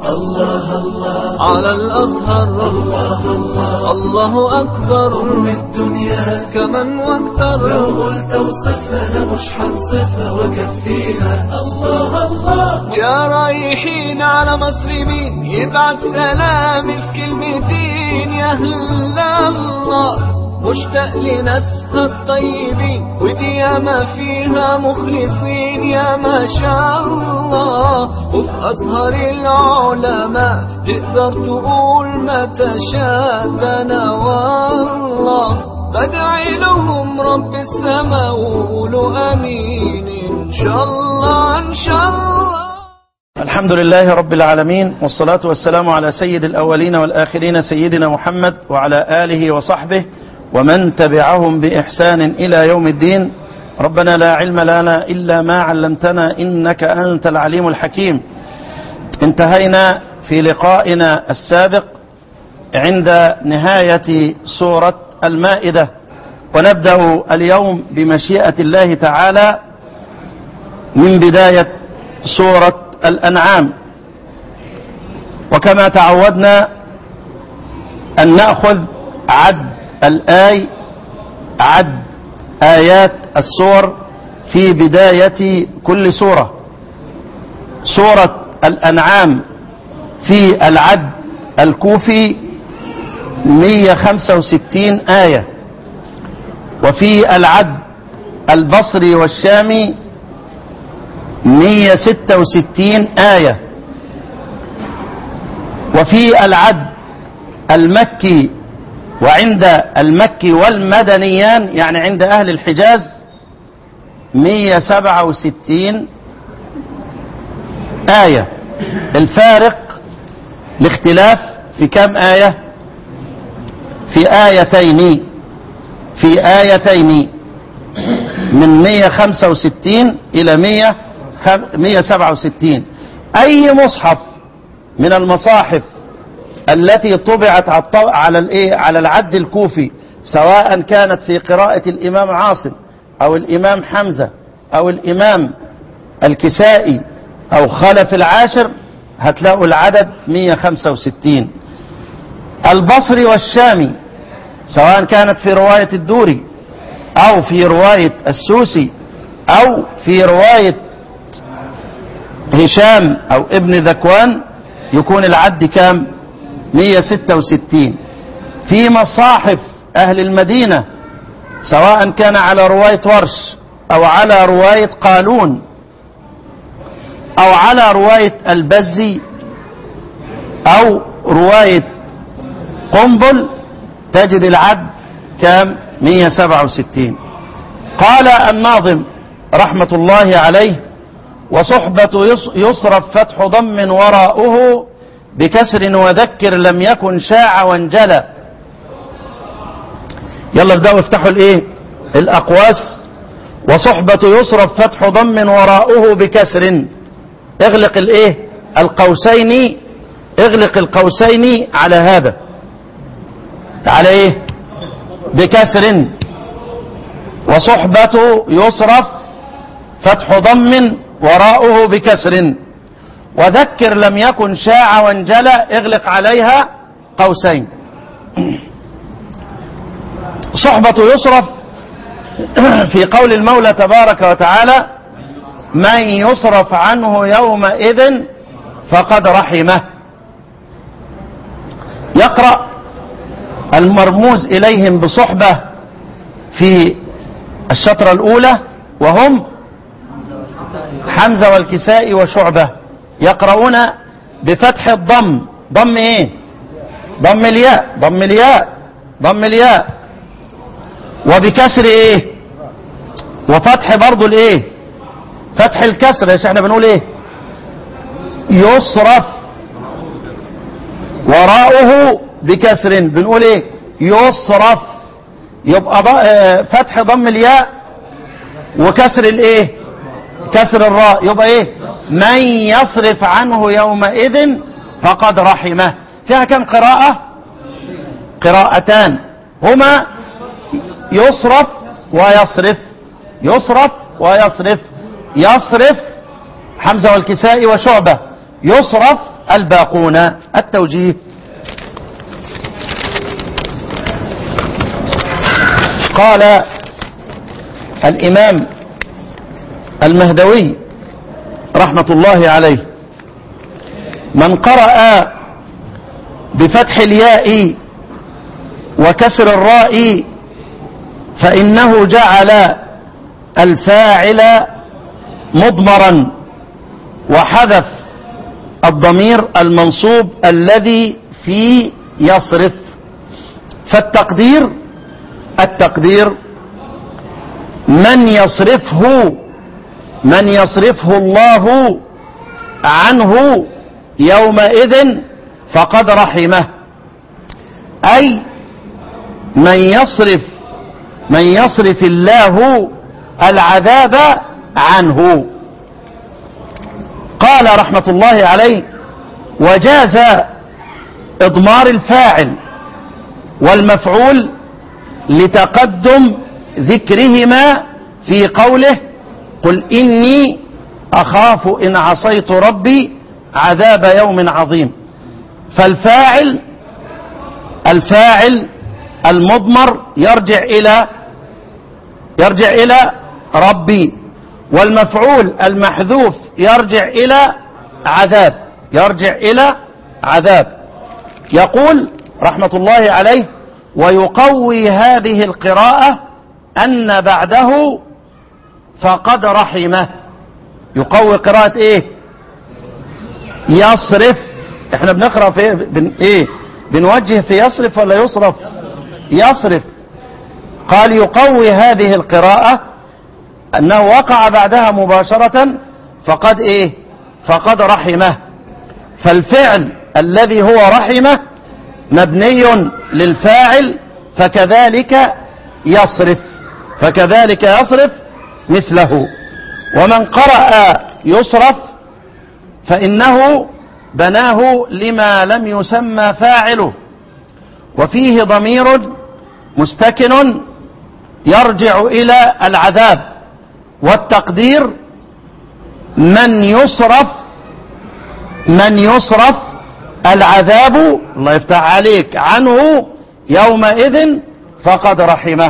الله الله على الأزهر الله الله الله أكبر من الدنيا كمن واكثر لو قلت وصفها أنا مش هنصفها وكفيها الله الله يا رايحين على مصر مين يبعت سلامي في كلمتين يا أهل الله مشتاق لناسها الطيبين ودي ياما فيها مخلصين يا ما شاء الله وفي أزهر العلماء تقدر تقول ما تشاء ده أنا والله بدعي لهم رب السماء وقولوا أمين إن شاء الله إن شاء الله الحمد لله رب العالمين والصلاة والسلام على سيد الأولين والآخرين سيدنا محمد وعلى آله وصحبه ومن تبعهم بإحسان إلى يوم الدين ربنا لا علم لنا إلا ما علمتنا إنك أنت العليم الحكيم انتهينا في لقائنا السابق عند نهاية سورة المائدة ونبدأ اليوم بمشيئة الله تعالى من بداية سورة الأنعام وكما تعودنا أن نأخذ عد الآي عد آيات السور في بداية كل سورة سورة الأنعام في العد الكوفي 165 آية وفي العد البصري والشامي 166 آية وفي العد المكي وعند المكي والمدنيان يعني عند أهل الحجاز 167 آية الفارق الاختلاف في كم آية في آيتين في آيتين من 165 إلى 100 167 أي مصحف من المصاحف التي طبعت على الايه على العد الكوفي سواء كانت في قراءة الإمام عاصم أو الإمام حمزة أو الإمام الكسائي أو خلف العاشر هتلاقوا العدد 165 البصري والشامي سواء كانت في رواية الدوري أو في رواية السوسي أو في رواية هشام أو ابن ذكوان يكون العد كام 166 في مصاحف أهل المدينة سواء كان على رواية ورش أو على رواية قالون أو على رواية البزي أو رواية قنبل تجد العد كام 167 قال الناظم رحمة الله عليه وصحبة يصرف فتح ضم وراؤه بكسر وذكر لم يكن شاع وانجلى يلا ابدأوا افتحوا الايه الاقواس وصحبة يصرف فتح ضم وراؤه بكسر اغلق الايه القوسين اغلق القوسين على هذا على ايه بكسر وصحبة يصرف فتح ضم وراؤه بكسر وذكر لم يكن شاع وانجلى اغلق عليها قوسين صحبة يصرف في قول المولى تبارك وتعالى من يصرف عنه يومئذ فقد رحمه يقرأ المرموز إليهم بصحبة في الشطرة الأولى وهم حمزة والكساء وشعبة يقرؤون بفتح الضم ضم ايه ضم الياء ضم الياء ضم الياء وبكسر ايه وفتح برضو الايه فتح الكسر يا احنا بنقول ايه يصرف وراءه بكسر بنقول ايه يصرف يبقى فتح ضم الياء وكسر الايه كسر الراء يبقى ايه من يصرف عنه يومئذ فقد رحمه فيها كم قراءة قراءتان هما يصرف ويصرف يصرف ويصرف يصرف حمزة والكساء وشعبة يصرف الباقون التوجيه قال الإمام المهدوي رحمة الله عليه من قرأ بفتح الياء وكسر الراء فإنه جعل الفاعل مضمرا وحذف الضمير المنصوب الذي في يصرف فالتقدير التقدير من يصرفه من يصرفه الله عنه يومئذ فقد رحمه أي من يصرف من يصرف الله العذاب عنه قال رحمة الله عليه وجاز إضمار الفاعل والمفعول لتقدم ذكرهما في قوله قل إني أخاف إن عصيت ربي عذاب يوم عظيم فالفاعل الفاعل المضمر يرجع إلى يرجع إلى ربي والمفعول المحذوف يرجع إلى عذاب يرجع إلى عذاب يقول رحمة الله عليه ويقوي هذه القراءة أن بعده فقد رحمه يقوي قراءة ايه يصرف احنا بنقرأ في بن ايه بنوجه في يصرف ولا يصرف يصرف قال يقوي هذه القراءة أنه وقع بعدها مباشرة فقد إيه فقد رحمه فالفعل الذي هو رحمه مبني للفاعل فكذلك يصرف فكذلك يصرف مثله ومن قرأ يصرف فإنه بناه لما لم يسمى فاعله وفيه ضمير مستكن يرجع إلى العذاب والتقدير من يصرف من يصرف العذاب الله يفتح عليك عنه يومئذ فقد رحمه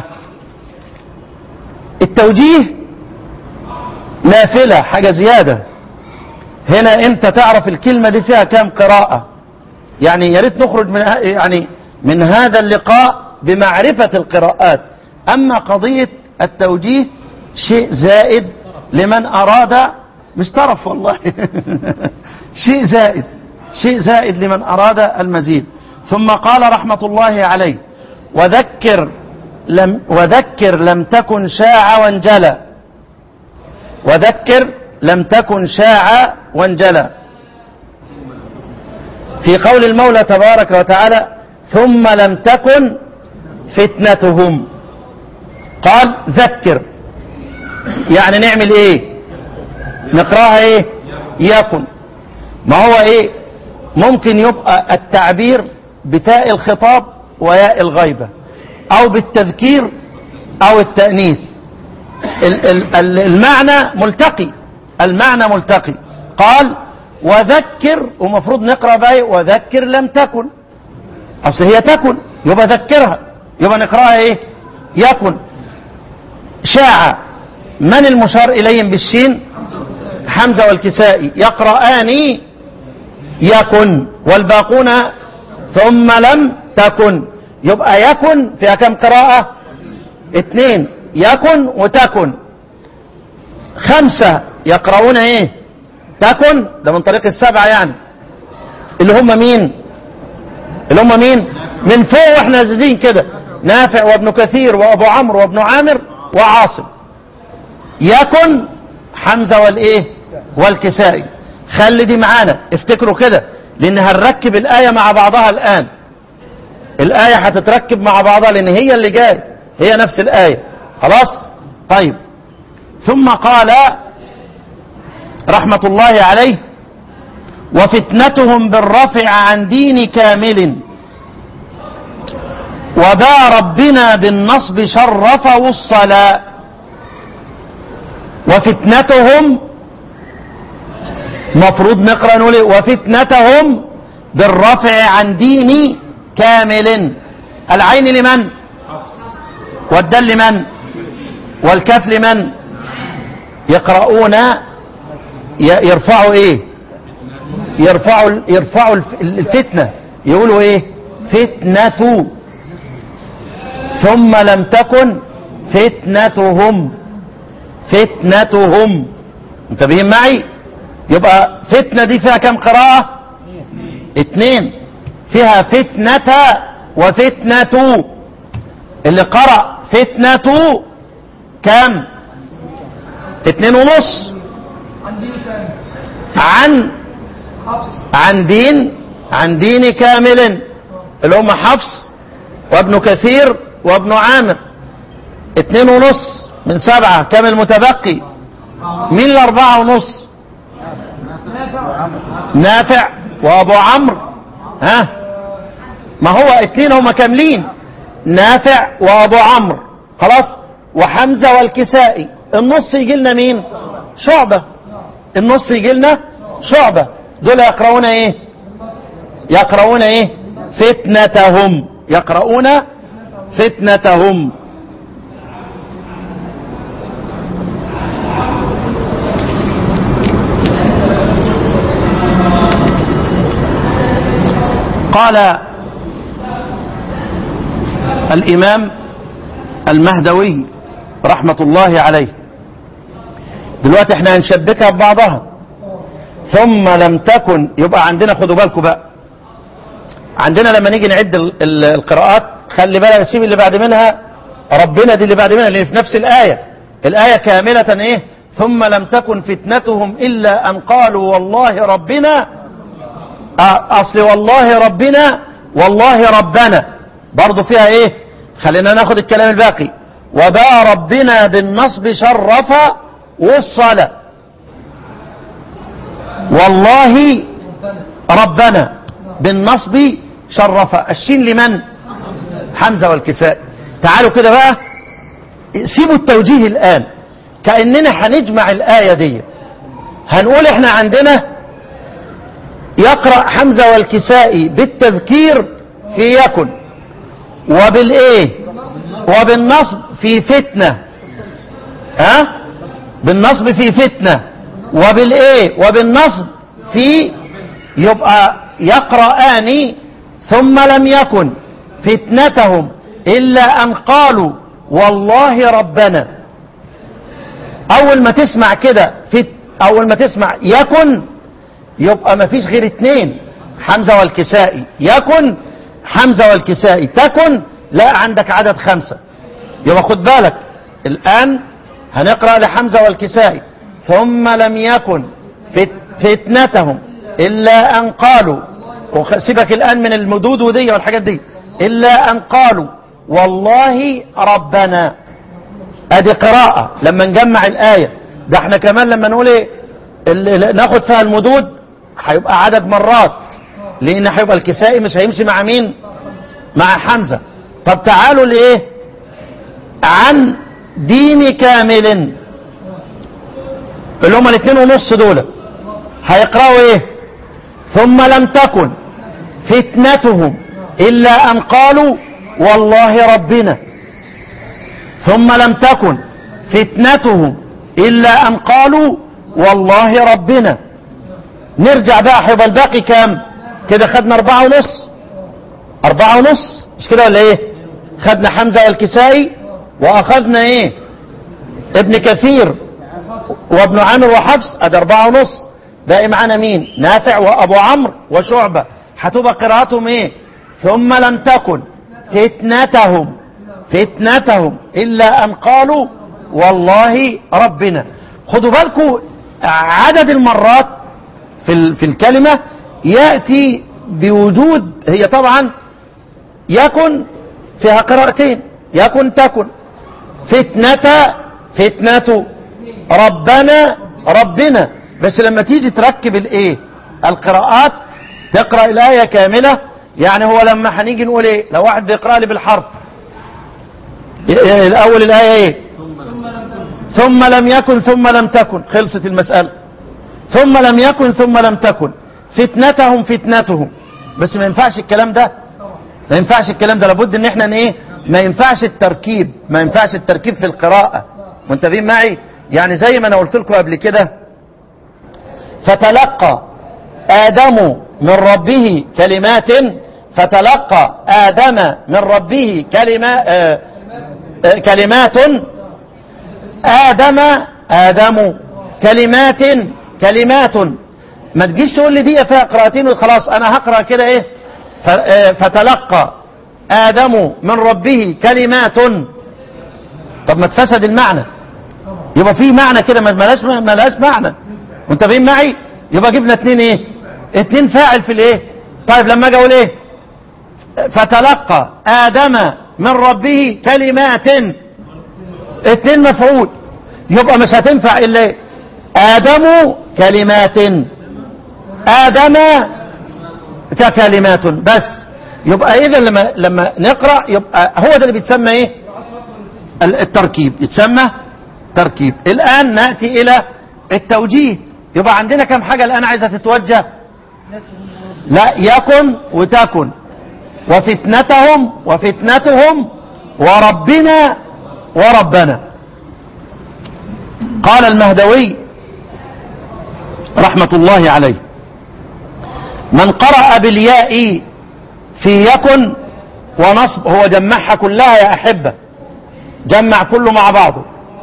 التوجيه نافلة حاجة زيادة هنا انت تعرف الكلمة دي فيها كام قراءة يعني يا ريت نخرج من يعني من هذا اللقاء بمعرفة القراءات أما قضية التوجيه شيء زائد لمن أراد مش طرف والله شيء زائد شيء زائد لمن أراد المزيد ثم قال رحمة الله عليه وذكر لم وذكر لم تكن شاع وانجلى وذكر لم تكن شاع وانجلى في قول المولى تبارك وتعالى ثم لم تكن فتنتهم قال ذكر يعني نعمل ايه نقراها ايه يكن ما هو ايه ممكن يبقى التعبير بتاء الخطاب وياء الغيبة او بالتذكير او التأنيث المعنى ملتقي المعنى ملتقي قال وذكر ومفروض نقرأ بقى وذكر لم تكن اصل هي تكن يبقى ذكرها يبقى نقراها ايه يكن شاع من المشار اليهم بالشين حمزة والكسائي يقرآن يكن والباقون ثم لم تكن يبقى يكن فيها كم قراءة اثنين يكن وتكن خمسة يقرؤون ايه تكن ده من طريق السبعة يعني اللي هم مين اللي هم مين من فوق واحنا نازلين كده نافع وابن كثير وابو عمرو وابن عامر وعاصم يكن حمزة والايه والكسائي خلي دي معانا افتكروا كده لان هنركب الآية مع بعضها الآن الآية هتتركب مع بعضها لان هي اللي جاي هي نفس الآية خلاص طيب ثم قال رحمة الله عليه وفتنتهم بالرفع عن دين كامل وبا ربنا بالنصب شرفه الصلاة وفتنتهم مفروض نقرأ نقول إيه؟ وفتنتهم بالرفع عن دين كامل العين لمن والدل لمن والكف لمن يقرؤون ي- يرفعوا ايه يرفعوا يرفعوا الف- الفتنة يقولوا ايه فتنة ثم لم تكن فتنتهم فتنتهم انتبهين معي يبقى فتنة دي فيها كم قراءة اتنين فيها فتنة وفتنة اللي قرأ فتنة كم اتنين ونص عن عن دين عن دين كامل اللي هم حفص وابن كثير وابن عامر اتنين ونص من سبعة كم المتبقي مين الاربعة ونص نافع وابو عمرو ها ما هو اتنين هما كاملين نافع وابو عمرو خلاص وحمزة والكسائي النص يجي لنا مين شعبة النص يجي لنا شعبة دول يقرؤون ايه يقرؤون ايه فتنتهم يقرؤون فتنتهم قال الإمام المهدوي رحمة الله عليه دلوقتي احنا هنشبكها ببعضها ثم لم تكن يبقى عندنا خدوا بالكم بقى عندنا لما نيجي نعد ال- ال- القراءات خلي بالك سيب اللي بعد منها ربنا دي اللي بعد منها اللي في نفس الآية الآية كاملة ايه ثم لم تكن فتنتهم إلا أن قالوا والله ربنا آه، أصل والله ربنا والله ربنا برضو فيها ايه خلينا ناخد الكلام الباقي وباء ربنا بالنصب شرف والصلاة والله ربنا بالنصب شرف الشين لمن حمزة والكساء تعالوا كده بقى سيبوا التوجيه الآن كأننا هنجمع الآية دي هنقول احنا عندنا يقرأ حمزة والكسائي بالتذكير في يكن وبالايه وبالنصب في فتنة ها بالنصب في فتنة وبالايه وبالنصب في يبقى يقرآن ثم لم يكن فتنتهم إلا أن قالوا والله ربنا أول ما تسمع كده فت أول ما تسمع يكن يبقى ما فيش غير اتنين حمزة والكسائي يكن حمزة والكسائي تكن لا عندك عدد خمسة يبقى خد بالك الآن هنقرأ لحمزة والكسائي ثم لم يكن فت فتنتهم إلا أن قالوا وخ- سيبك الآن من المدود ودي والحاجات دي إلا أن قالوا والله ربنا ادي قراءة لما نجمع الآية ده احنا كمان لما نقول ايه اللي ناخد فيها المدود هيبقى عدد مرات لان هيبقى الكسائي مش هيمشي مع مين مع حمزة طب تعالوا لايه عن دين كامل اللي هم الاثنين ونص دول هيقرأوا ايه ثم لم تكن فتنتهم الا ان قالوا والله ربنا ثم لم تكن فتنتهم إلا أن قالوا والله ربنا نرجع بقى هيبقى الباقي كام كده خدنا أربعة ونص أربعة ونص مش كده ولا إيه خدنا حمزة والكسائي وأخذنا إيه ابن كثير وابن عامر وحفص أدي أربعة ونص باقي معانا مين نافع وأبو عمرو وشعبة هتبقى قراءتهم إيه ثم لم تكن فتنتهم فتنتهم إلا أن قالوا والله ربنا خدوا بالكم عدد المرات في ال- في الكلمة يأتي بوجود هي طبعا يكن فيها قراءتين يكن تكن فتنة فتنة ربنا ربنا بس لما تيجي تركب الايه القراءات تقرأ الآية كاملة يعني هو لما هنيجي نقول ايه لو واحد بيقرأ لي بالحرف إيه- الأول الآية ايه ثم لم يكن ثم لم تكن خلصت المسألة ثم لم يكن ثم لم تكن فتنتهم فتنتهم بس ما ينفعش الكلام ده ما ينفعش الكلام ده لابد ان احنا ايه ما ينفعش التركيب ما ينفعش التركيب في القراءة منتبهين معي يعني زي ما انا قلت لكم قبل كده فتلقى آدم من ربه كلمات فتلقى آدم من ربه كلمة آه آه كلمات آدم آدم كلمات كلمات ما تجيش تقول لي دي فيها قراءتين وخلاص انا هقرا كده ايه ف- آه، فتلقى آدم من ربه كلمات طب ما تفسد المعنى يبقى في معنى كده ما ملاش ملاش معنى منتبهين معي يبقى جبنا اتنين ايه اتنين فاعل في الايه طيب لما اجي اقول ايه فتلقى آدم من ربه كلمات اتنين مفعول يبقى مش هتنفع الا ايه آدم كلمات آدم ككلمات بس يبقى إذا لما لما نقرأ يبقى هو ده اللي بيتسمى إيه ال- التركيب يتسمى تركيب الآن نأتي إلى التوجيه يبقى عندنا كم حاجة الآن عايزة تتوجه لا يكن وتكن وفتنتهم وفتنتهم وربنا وربنا قال المهدوي رحمة الله عليه من قرأ بالياء في يكن ونصب هو جمعها كلها يا أحبة جمع كله مع بعضه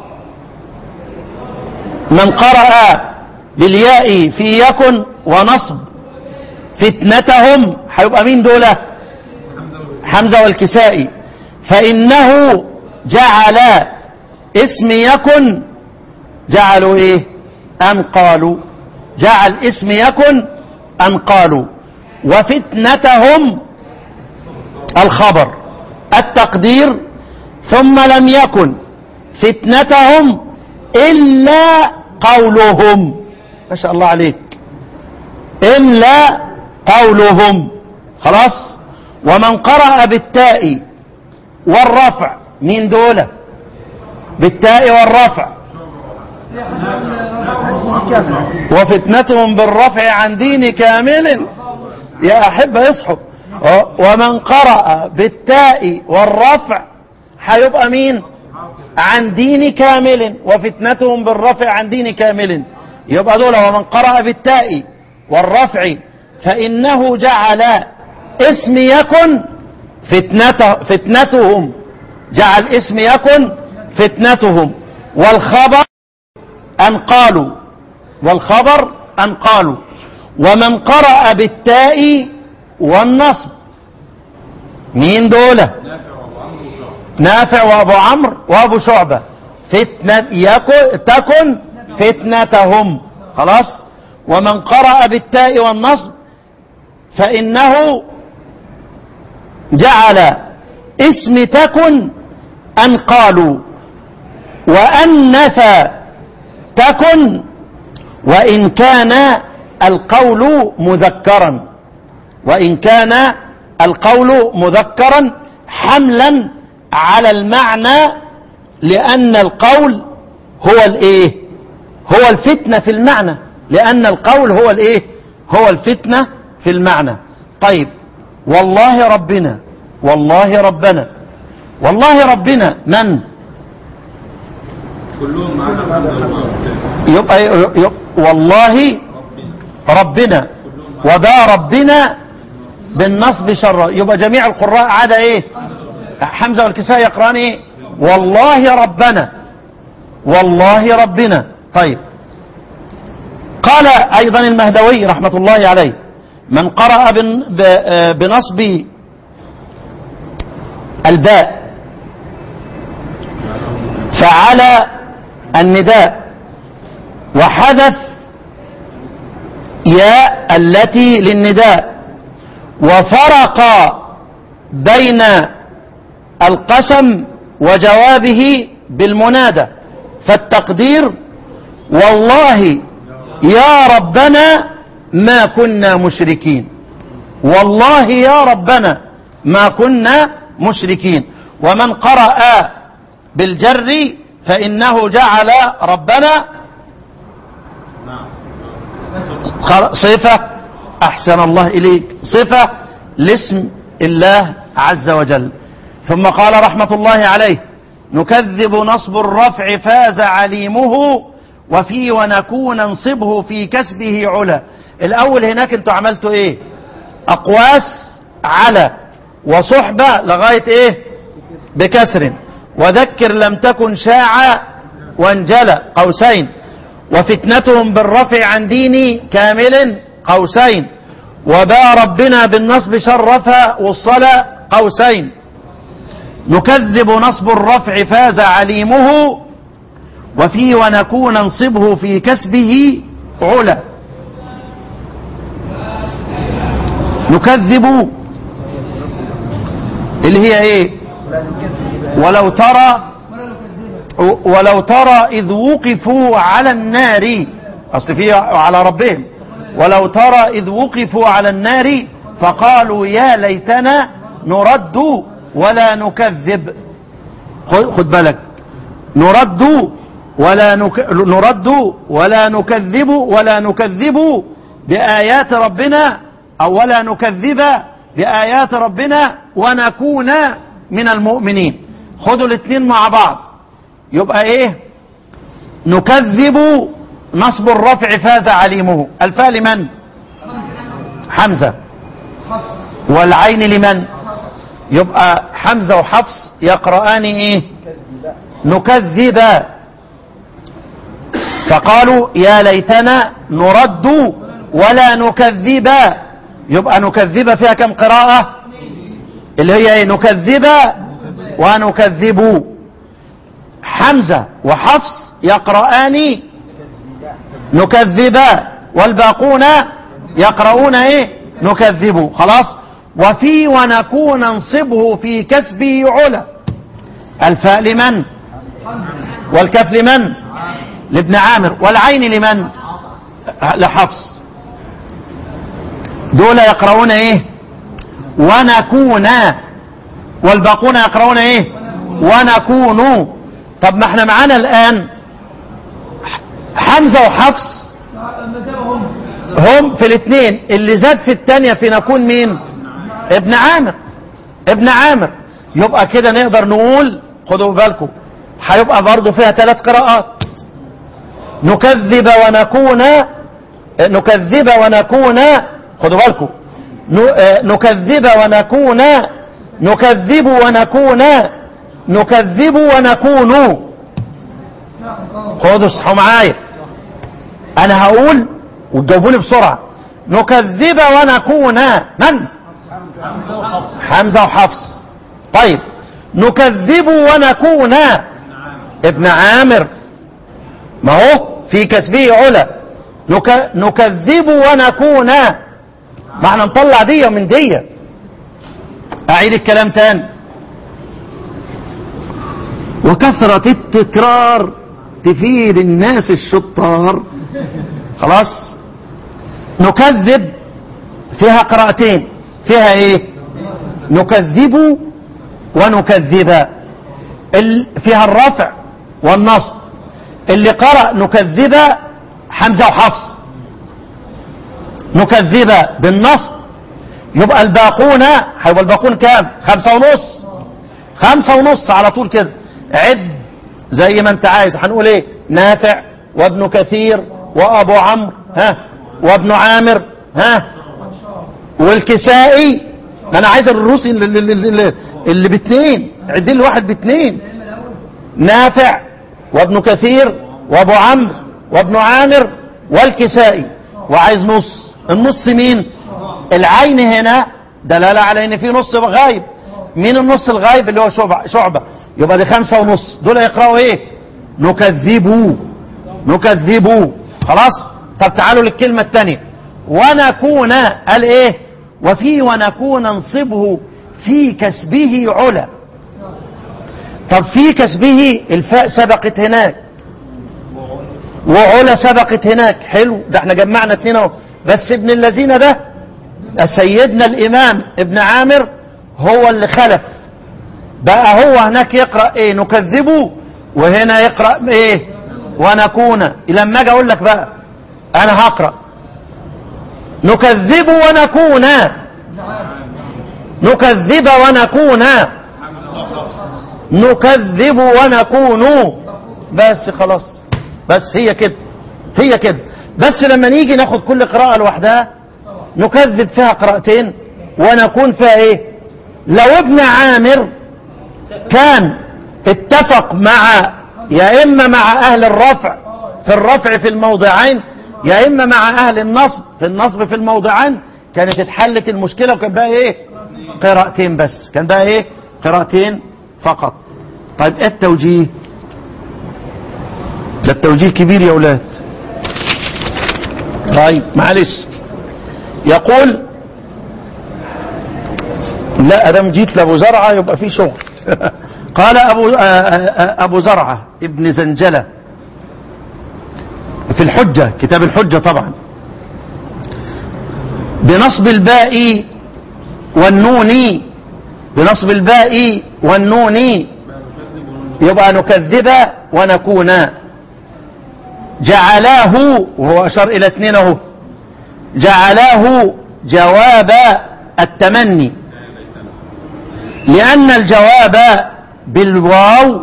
من قرأ بالياء في يكن ونصب فتنتهم هيبقى مين دول حمزة والكسائي فإنه جعل اسم يكن جعلوا ايه أم قالوا جعل اسم يكن أم قالوا وفتنتهم الخبر التقدير ثم لم يكن فتنتهم إلا قولهم ما شاء الله عليك إلا قولهم خلاص ومن قرأ بالتاء والرفع مين دولة بالتاء والرفع وفتنتهم بالرفع عن دين كامل يا أحب يصحب ومن قرأ بالتاء والرفع هيبقى مين عن دين كامل وفتنتهم بالرفع عن دين كامل يبقى دول ومن قرأ بالتاء والرفع فإنه جعل اسم يكن فتنته فتنتهم جعل اسم يكن فتنتهم والخبر أن قالوا والخبر أن قالوا ومن قرأ بالتاء والنصب مين دولة نافع وابو عمرو وابو شعبة فتنة يكن تكن فتنتهم خلاص ومن قرأ بالتاء والنصب فإنه جعل اسم تكن أن قالوا وأنث تكن وإن كان القول مذكرا وإن كان القول مذكرا حملا على المعنى لأن القول هو الإيه هو الفتنة في المعنى لأن القول هو الإيه هو الفتنة في المعنى طيب والله ربنا والله ربنا والله ربنا من كلهم معانا الحمد لله يبقى, يبقى والله ربنا وبا ربنا بالنصب شر يبقى جميع القراء عدا ايه حمزة والكساء يقران ايه والله ربنا والله ربنا طيب قال ايضا المهدوي رحمة الله عليه من قرأ بن- ب- آه بنصب الباء فعلى النداء وحذف ياء التي للنداء وفرق بين القسم وجوابه بالمنادى فالتقدير والله يا ربنا ما كنا مشركين والله يا ربنا ما كنا مشركين ومن قرأ بالجر فإنه جعل ربنا خل- صفة أحسن الله إليك صفة لاسم الله عز وجل ثم قال رحمة الله عليه نكذب نصب الرفع فاز عليمه وفي ونكون نصبه في كسبه علا الأول هناك انتوا عملتوا ايه أقواس على وصحبة لغاية ايه بكسر وذكر لم تكن شاع وانجلى قوسين وفتنتهم بالرفع عن ديني كامل قوسين وباء ربنا بالنصب شرف والصلاة قوسين نكذب نصب الرفع فاز عليمه وفي ونكون نصبه في كسبه علا نكذب اللي هي ايه ولو ترى ولو ترى إذ وقفوا على النار أصل فيه على ربهم ولو ترى إذ وقفوا على النار فقالوا يا ليتنا نرد ولا نكذب خد خد بالك نرد ولا نك... نرد ولا نكذب ولا نكذب بآيات ربنا أو ولا نكذب بآيات ربنا ونكون من المؤمنين خدوا الاثنين مع بعض يبقى ايه نكذب نصب الرفع فاز عليمه الفاء لمن حمزة والعين لمن يبقى حمزة وحفص يقرآن ايه نكذب فقالوا يا ليتنا نرد ولا نكذب يبقى نكذب فيها كم قراءة اللي هي ايه نكذب ونكذب حمزة وحفص يقرآن نكذب والباقون يقرؤون ايه نكذب خلاص وفي ونكون ننصبه في كسبه علا الفاء لمن والكف لمن لابن عامر والعين لمن لحفص دول يقرؤون ايه ونكون والباقون يقرؤون ايه ونكون طب ما احنا معانا الان حمزة وحفص هم في الاثنين اللي زاد في الثانية في نكون مين ابن عامر ابن عامر يبقى كده نقدر نقول خدوا بالكم هيبقى برضه فيها ثلاث قراءات نكذب ونكون نكذب ونكون خدوا بالكم نكذب ونكون نكذب ونكون نكذب ونكون خدوا اصحوا معايا انا هقول وتجاوبوني بسرعة نكذب ونكون من حمزة وحفص طيب نكذب ونكون ابن عامر ما هو في كسبه علا نك... نكذب ونكون ما احنا نطلع دي من دي اعيد الكلام تاني وكثرة التكرار تفيد الناس الشطار خلاص نكذب فيها قراءتين فيها ايه نكذب ونكذب ال... فيها الرفع والنصب اللي قرأ نكذب حمزة وحفص نكذب بالنصب يبقى الباقون هيبقى الباقون كام خمسة ونص خمسة ونص على طول كده عد زي ما انت عايز هنقول ايه نافع وابن كثير وابو عمرو ها وابن عامر ها والكسائي انا عايز الروسي اللي, اللي, اللي, اللي باثنين عد لي واحد باثنين نافع وابن كثير وابو عمرو وابن عامر والكسائي وعايز نص النص مين العين هنا دلالة على ان في نص غايب مين النص الغايب اللي هو شعبة, شعبة يبقى دي خمسة ونص دول يقرأوا ايه نكذبوا نكذبوا خلاص طب تعالوا للكلمة الثانية ونكون قال ايه وفي ونكون ننصبه في كسبه علا طب في كسبه الفاء سبقت هناك وعلا سبقت هناك حلو ده احنا جمعنا اتنين اهو بس ابن الذين ده سيدنا الامام ابن عامر هو اللي خلف بقى هو هناك يقرأ ايه نكذبه وهنا يقرأ ايه ونكون لما اجي اقول لك بقى انا هقرأ نكذب ونكون نكذب ونكون نكذب ونكون بس خلاص بس هي كده هي كده بس لما نيجي ناخد كل قراءة لوحدها نكذب فيها قراءتين ونكون فيها ايه لو ابن عامر كان اتفق مع يا اما مع اهل الرفع في الرفع في الموضعين يا اما مع اهل النصب في النصب في الموضعين كانت اتحلت المشكلة وكان بقى ايه قراءتين بس كان بقى ايه قراءتين فقط طيب ايه التوجيه ده التوجيه كبير يا اولاد طيب معلش يقول لا ادام جيت لابو زرعه يبقى في شغل قال ابو آه، آه، ابو زرعه ابن زنجله في الحجه كتاب الحجه طبعا بنصب الباء والنون بنصب الباء والنون يبقى نكذب ونكون جعلاه وهو أشار إلى اثنين اهو جعلاه جواب التمني لأن الجواب بالواو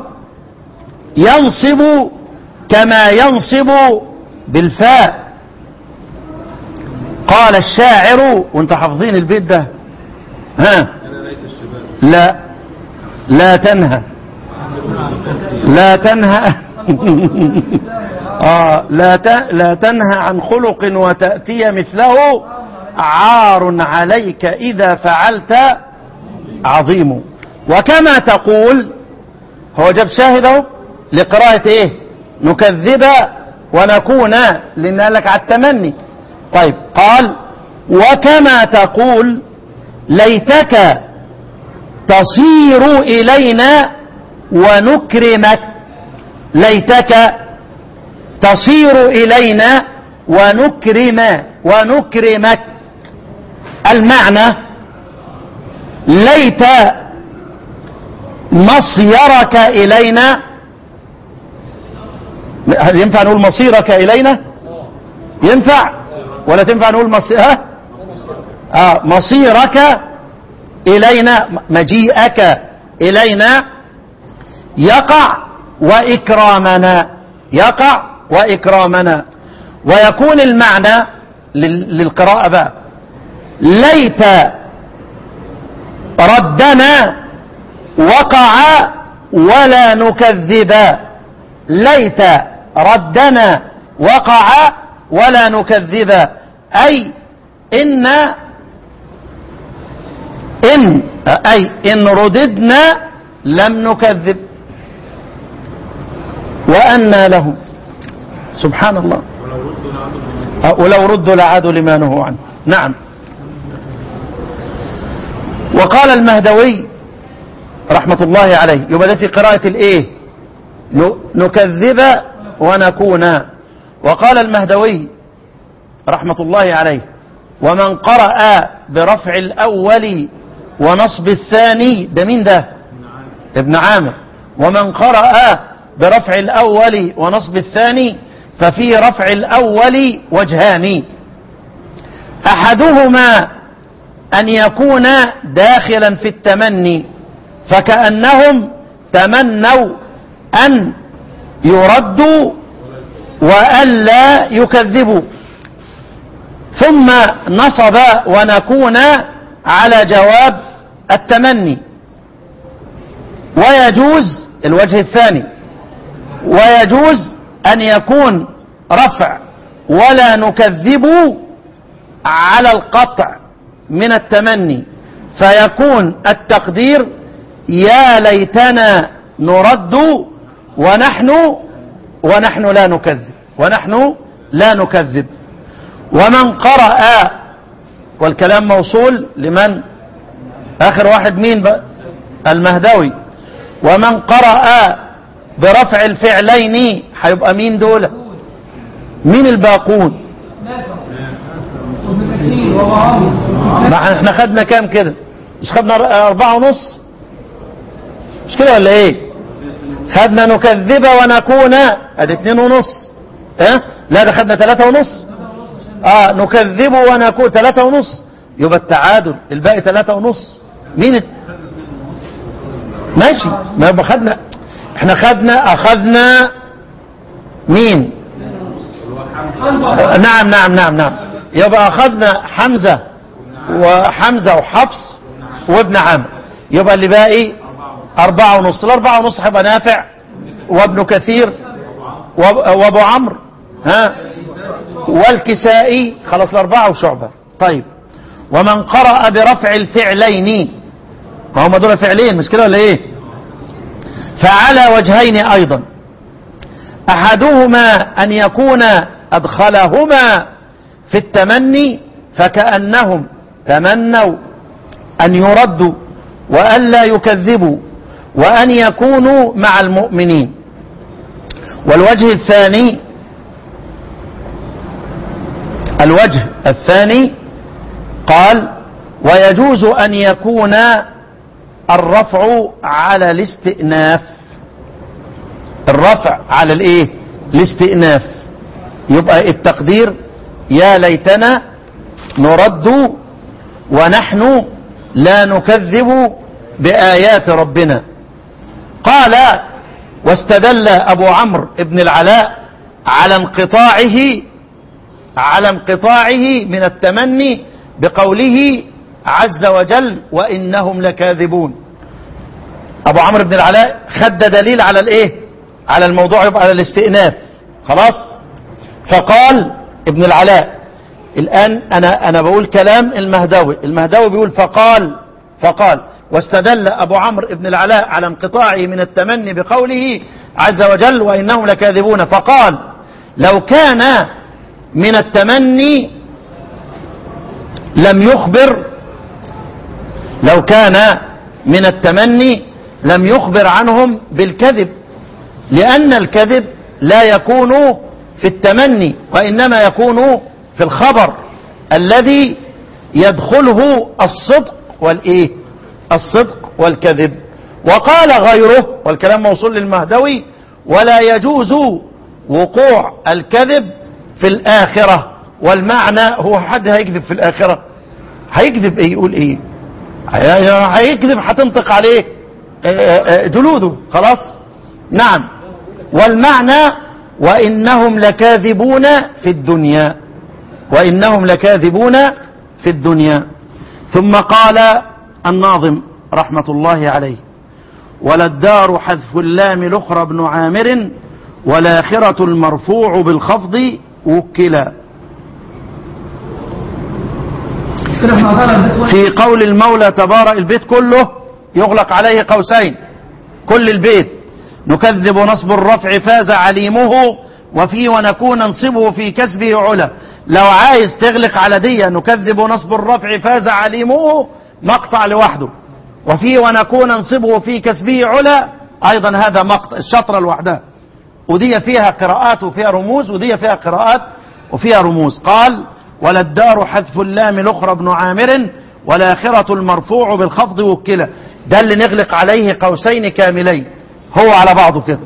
ينصب كما ينصب بالفاء قال الشاعر وانت حافظين البيت ده ها لا لا تنهى لا تنهى آه لا ت- لا تنهى عن خلق وتأتي مثله عار عليك إذا فعلت عظيم وكما تقول هو جاب شاهده لقراءة ايه نكذب ونكون لأن قال لك على التمني طيب قال وكما تقول ليتك تصير إلينا ونكرمك ليتك تصير إلينا ونكرم ونكرمك المعنى ليت مصيرك إلينا هل ينفع نقول مصيرك إلينا ينفع ولا تنفع نقول مصير ها؟ آه مصيرك إلينا مجيئك إلينا يقع وإكرامنا يقع وإكرامنا ويكون المعنى لل- للقراءة بقى ليت ردنا وقع ولا نكذب ليت ردنا وقع ولا نكذب أي إن إن أي إن رددنا لم نكذب وأنا لهم سبحان الله أه، ولو ردوا لعادوا لما نهوا عنه نعم وقال المهدوي رحمة الله عليه يبقى ده في قراءة الايه ن- نكذب ونكون وقال المهدوي رحمة الله عليه ومن قرأ برفع الأول ونصب الثاني ده مين ده ابن عامر ومن قرأ برفع الأول ونصب الثاني ففي رفع الأول وجهان أحدهما أن يكون داخلا في التمني فكأنهم تمنوا أن يردوا وألا يكذبوا ثم نصب ونكون على جواب التمني ويجوز الوجه الثاني ويجوز أن يكون رفع ولا نكذب على القطع من التمني فيكون التقدير يا ليتنا نرد ونحن ونحن لا نكذب ونحن لا نكذب ومن قرأ والكلام موصول لمن آخر واحد مين بقى المهدوي ومن قرأ برفع الفعلين هيبقى مين دول مين الباقون ما احنا خدنا كام كده مش خدنا ر- أربعة ونص مش كده ولا ايه خدنا نكذب ونكون ادي اتنين ونص اه لا ده خدنا ثلاثة ونص اه نكذبه ونكون ثلاثة ونص يبقى التعادل الباقي ثلاثة ونص مين الت... ماشي ما يبقى خدنا احنا خدنا اخذنا مين نعم نعم نعم نعم يبقى اخذنا حمزة وحمزة وحفص وابن عامر يبقى اللي باقي أربعة ونص الأربعة ونص هيبقى نافع وابن كثير واب- وابو عمرو ها والكسائي خلاص الأربعة وشعبة طيب ومن قرأ برفع الفعلين ما هم دول فعلين مش كده ولا ايه فعلى وجهين أيضا أحدهما أن يكون أدخلهما في التمني فكأنهم تمنوا أن يردوا وأن لا يكذبوا وأن يكونوا مع المؤمنين والوجه الثاني الوجه الثاني قال ويجوز أن يكون الرفع على الاستئناف الرفع على الايه الاستئناف يبقى التقدير يا ليتنا نرد ونحن لا نكذب بآيات ربنا قال واستدل أبو عمرو بن العلاء على انقطاعه على انقطاعه من التمني بقوله عز وجل وإنهم لكاذبون أبو عمرو بن العلاء خد دليل على الإيه على الموضوع يبقى على الاستئناف خلاص فقال ابن العلاء الآن أنا أنا بقول كلام المهدوي المهدوي بيقول فقال فقال واستدل أبو عمرو بن العلاء على انقطاعه من التمني بقوله عز وجل وإنهم لكاذبون فقال لو كان من التمني لم يخبر لو كان من التمني لم يخبر عنهم بالكذب لأن الكذب لا يكون في التمني وإنما يكون في الخبر الذي يدخله الصدق والإيه الصدق والكذب وقال غيره والكلام موصول للمهدوي ولا يجوز وقوع الكذب في الآخرة والمعنى هو حد هيكذب في الآخرة هيكذب ايه يقول ايه هي- هيكذب هتنطق عليه آه، آه، جلوده خلاص نعم والمعنى وإنهم لكاذبون في الدنيا وإنهم لكاذبون في الدنيا ثم قال الناظم رحمة الله عليه وللدار حذف اللام الأخرى ابن عامر والآخرة المرفوع بالخفض وكلا كده احنا قطعنا البيت واحد. في قول المولى تبارك البيت كله يغلق عليه قوسين كل البيت نكذب نصب الرفع فاز عليمه وفي ونكون ننصبه في كسبه علا لو عايز تغلق على دي نكذب نصب الرفع فاز عليمه مقطع لوحده وفي ونكون ننصبه في كسبه علا ايضا هذا مقطع الشطرة لوحدها ودي فيها قراءات وفيها رموز ودي فيها قراءات وفيها رموز قال وللدار حذف اللام الأخرى ابن عامر والآخرة المرفوع بالخفض وكلا ده اللي نغلق عليه قوسين كاملين هو على بعضه كده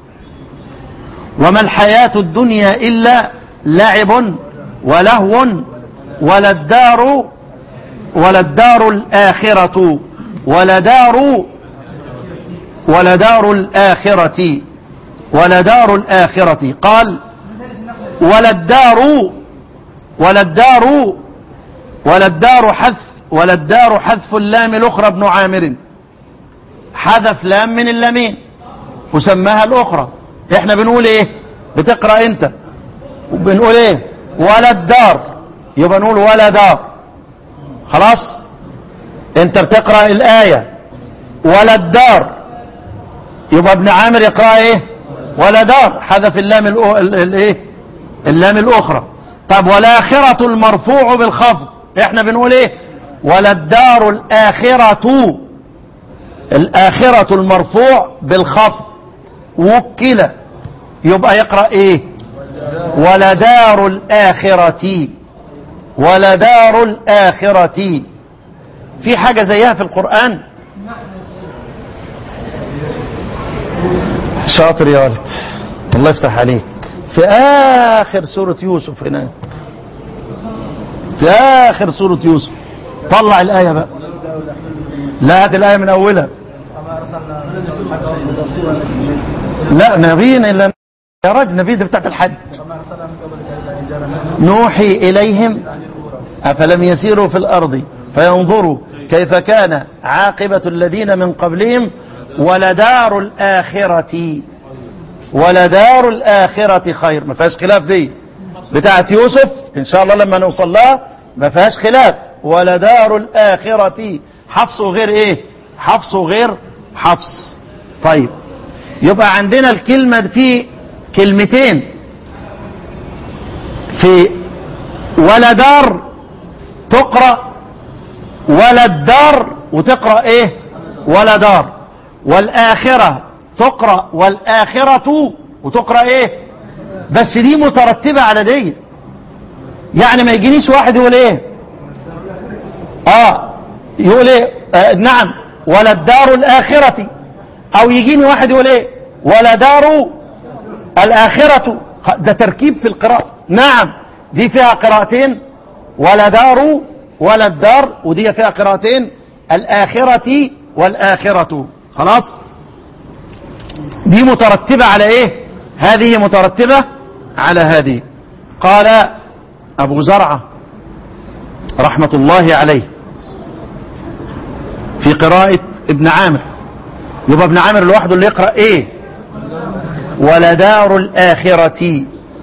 وما الحياة الدنيا إلا لعب ولهو وللدار وللدار الآخرة ولدار ولدار الآخرة ولدار الآخرة قال وللدار وللدار وللدار حذف وللدار حذف اللام الأخرى ابن عامر حذف لام من اللامين وسماها الأخرى احنا بنقول ايه بتقرأ انت بنقول ايه ولا الدار يبقى نقول ولا دار خلاص انت بتقرأ الآية ولا الدار يبقى ابن عامر يقرأ ايه ولا دار حذف اللام الأو... ال- الايه اللام الأخرى طب والآخرة المرفوع بالخفض احنا بنقول ايه ولا الدار الآخرة الآخرة المرفوع بالخفض وكلا يبقى يقرأ ايه ولدار الآخرة ولدار الآخرة في حاجة زيها في القرآن شاطر يا ولد الله يفتح عليك في آخر سورة يوسف هناك في آخر سورة يوسف طلع الآية بقى لا هات الآية من أولها لا نبي إلا يا راجل نبي ده بتاعت الحج نوحي إليهم أفلم يسيروا في الأرض فينظروا كيف كان عاقبة الذين من قبلهم ولدار الآخرة ولدار الآخرة خير ما فيهاش خلاف دي بتاعت يوسف إن شاء الله لما نوصل لها ما فيهاش خلاف ولدار الآخرة حفص غير إيه حفص غير حفص طيب يبقى عندنا الكلمة في كلمتين في ولدار تقرأ ولدار وتقرأ ايه ولدار والآخرة تقرأ والآخرة وتقرأ ايه بس دي مترتبة على دي يعني ما يجينيش واحد يقول ايه اه يقول ايه آه نعم ولدار الآخرة او يجيني واحد يقول ايه ولدار الآخرة ده تركيب في القراءة نعم دي فيها قراءتين ولدار ولا الدار ودي فيها قراءتين الآخرة والآخرة خلاص دي مترتبة على ايه هذه مترتبة على هذه قال أبو زرعة رحمة الله عليه في قراءة ابن عامر يبقى ابن عامر لوحده اللي يقرأ ايه ولدار الآخرة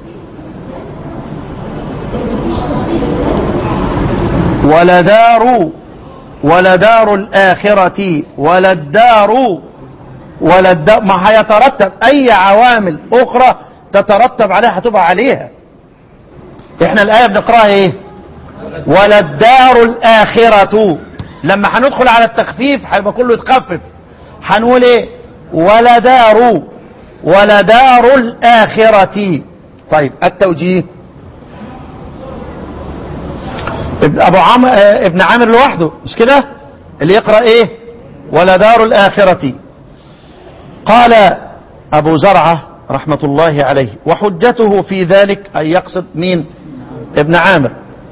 ولدار ولدار الآخرة وللدار وللدار ما هيترتب أي عوامل أخرى تترتب عليها هتبقى عليها احنا الآية بنقرأها ايه وللدار الآخرة لما هندخل على التخفيف هيبقى كله يتخفف هنقول ايه ولدار ولدار الآخرة طيب التوجيه ابن ابو عمرو اه ابن عامر لوحده مش كده اللي يقرا ايه ولدار الاخره قال ابو زرعه رحمه الله عليه وحجته في ذلك اي يقصد مين ابن عامر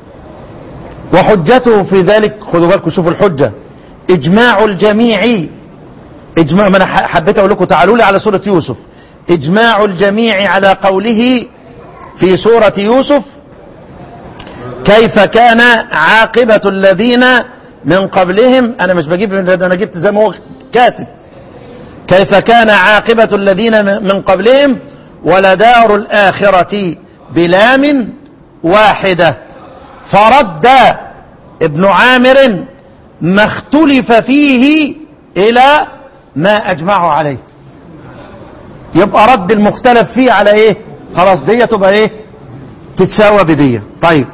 وحجته في ذلك خذوا بالكم شوفوا الحجه اجماع الجميع اجماع ما انا حبيت اقول لكم تعالوا لي على سوره يوسف اجماع الجميع على قوله في سوره يوسف كيف كان عاقبة الذين من قبلهم أنا مش بجيب أنا جبت زي ما هو كاتب كيف كان عاقبة الذين من قبلهم ولدار الآخرة بلام واحدة فرد ابن عامر ما اختلف فيه إلى ما أجمعوا عليه يبقى رد المختلف فيه على إيه خلاص دي تبقى إيه تتساوى بدية طيب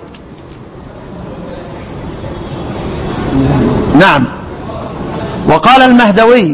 نعم وقال المهدوي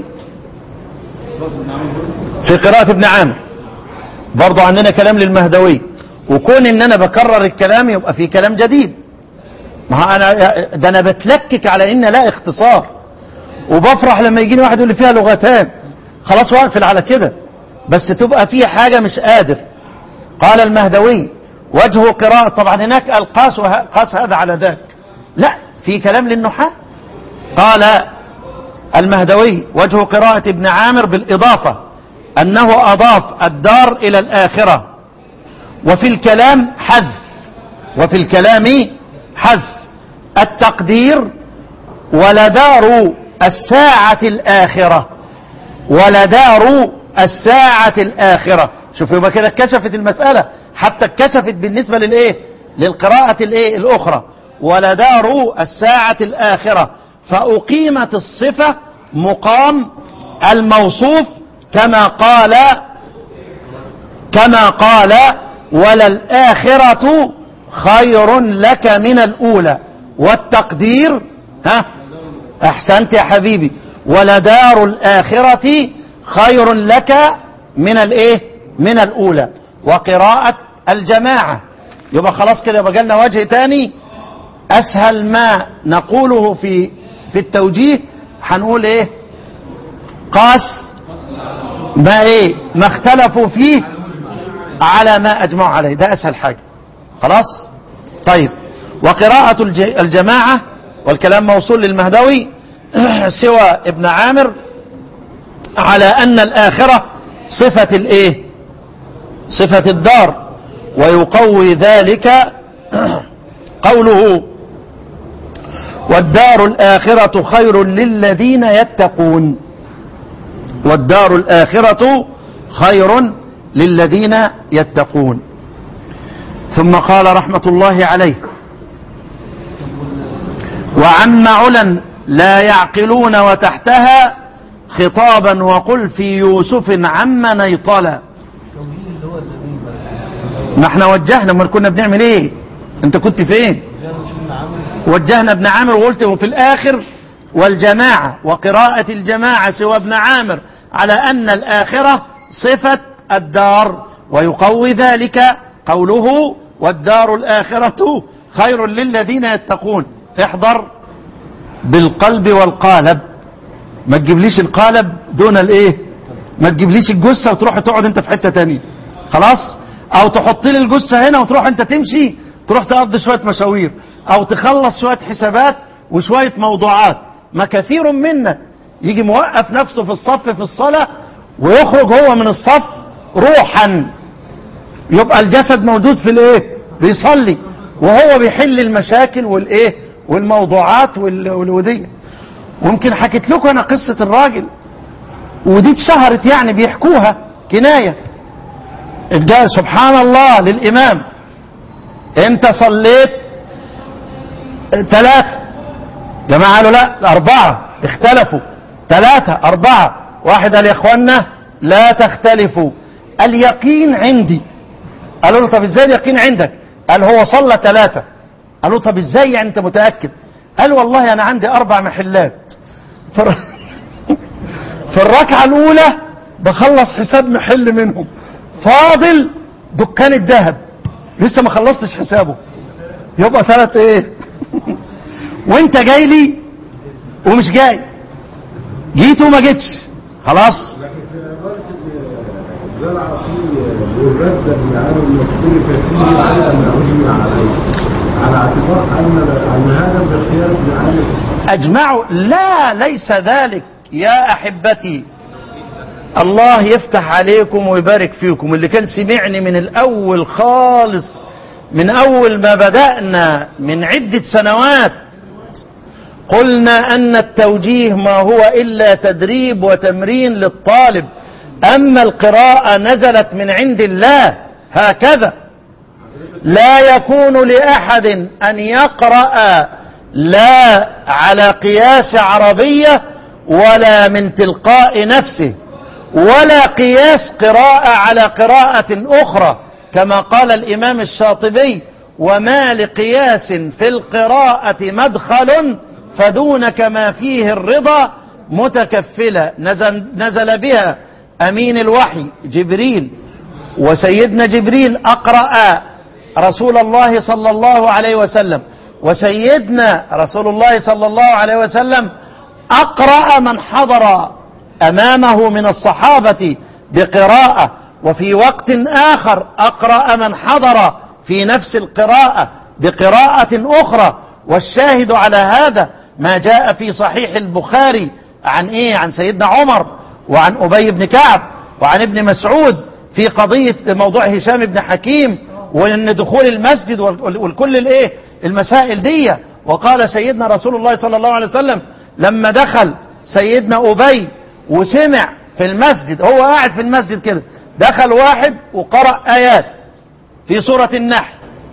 في قراءة ابن عامر برضو عندنا كلام للمهدوي وكون ان انا بكرر الكلام يبقى في كلام جديد ما انا ده انا بتلكك على ان لا اختصار وبفرح لما يجيني واحد يقول لي فيها لغتان خلاص واقفل على كده بس تبقى في حاجة مش قادر قال المهدوي وجه قراءة طبعا هناك القاس قاس هذا على ذاك لا في كلام للنحاة قال المهدوي وجه قراءة ابن عامر بالإضافة أنه أضاف الدار إلى الآخرة وفي الكلام حذف وفي الكلام حذف التقدير ولدار الساعة الآخرة ولدار الساعة الآخرة شوف يبقى كده اتكشفت المسألة حتى اتكشفت بالنسبة للإيه للقراءة الإيه الأخرى ولدار الساعة الآخرة فأقيمت الصفة مقام الموصوف كما قال كما قال وللآخرة خير لك من الأولى والتقدير ها أحسنت يا حبيبي ولدار الآخرة خير لك من الإيه من الأولى وقراءة الجماعة يبقى خلاص كده يبقى جالنا وجه تاني أسهل ما نقوله في في التوجيه هنقول إيه قاس ما إيه ما اختلفوا فيه على ما أجمعوا عليه ده أسهل حاجة خلاص طيب وقراءة الج- الجماعة والكلام موصول للمهدوي سوى ابن عامر على أن الآخرة صفة الإيه صفة الدار ويقوي ذلك قوله والدار الآخرة خير للذين يتقون والدار الآخرة خير للذين يتقون ثم قال رحمة الله عليه وعم علا لا يعقلون وتحتها خطابا وقل في يوسف عم نيطلا ما احنا وجهنا ما كنا بنعمل ايه انت كنت فين وجهنا ابن عامر وقلت وفي الاخر والجماعة وقراءة الجماعة سوى ابن عامر على ان الاخرة صفة الدار ويقوي ذلك قوله والدار الاخرة خير للذين يتقون احضر بالقلب والقالب ما تجيبليش القالب دون الايه ما تجيبليش الجثه وتروح تقعد انت في حته تانية خلاص او تحط لي الجثه هنا وتروح انت تمشي تروح تقضي شويه مشاوير او تخلص شويه حسابات وشويه موضوعات ما كثير منا يجي موقف نفسه في الصف في الصلاه ويخرج هو من الصف روحا يبقى الجسد موجود في الايه بيصلي وهو بيحل المشاكل والايه والموضوعات وال- والوديه ويمكن حكيت لكم انا قصه الراجل ودي اتشهرت يعني بيحكوها كنايه ده سبحان الله للامام انت صليت ثلاثه جماعه قالوا لا اربعه اختلفوا ثلاثه اربعه واحد قال يا اخوانا لا تختلفوا اليقين عندي قالوا له طب ازاي اليقين عندك قال هو صلى ثلاثه قالوا طب ازاي يعني انت متاكد قال والله انا عندي اربع محلات في الر- في الركعه الاولى بخلص حساب محل منهم فاضل دكان الذهب لسه ما خلصتش حسابه يبقى ثلاث ايه وانت جاي لي ومش جاي جيت وما جيتش خلاص لكن في عبارة الزرع فيه والرد ابن عامر مختلف فيه على ما أجمع عليه على اعتبار أن أن هذا بخيار ابن عامر اجمعوا لا ليس ذلك يا احبتي الله يفتح عليكم ويبارك فيكم اللي كان سمعني من الاول خالص من اول ما بدأنا من عدة سنوات قلنا ان التوجيه ما هو الا تدريب وتمرين للطالب اما القراءة نزلت من عند الله هكذا لا يكون لأحد أن يقرأ لا على قياس عربية ولا من تلقاء نفسه ولا قياس قراءة على قراءة أخرى كما قال الإمام الشاطبي وما لقياس في القراءة مدخل فدونك ما فيه الرضا متكفلة نزل, نزل بها أمين الوحي جبريل وسيدنا جبريل أقرأ رسول الله صلى الله عليه وسلم وسيدنا رسول الله صلى الله عليه وسلم أقرأ من حضر أمامه من الصحابة بقراءة وفي وقت آخر أقرأ من حضر في نفس القراءة بقراءة أخرى والشاهد على هذا ما جاء في صحيح البخاري عن إيه عن سيدنا عمر وعن أبي بن كعب وعن ابن مسعود في قضية موضوع هشام بن حكيم وان دخول المسجد وال- والكل الايه المسائل دي وقال سيدنا رسول الله صلى الله عليه وسلم لما دخل سيدنا ابي وسمع في المسجد هو قاعد في المسجد كده دخل واحد وقرأ ايات في سورة النحل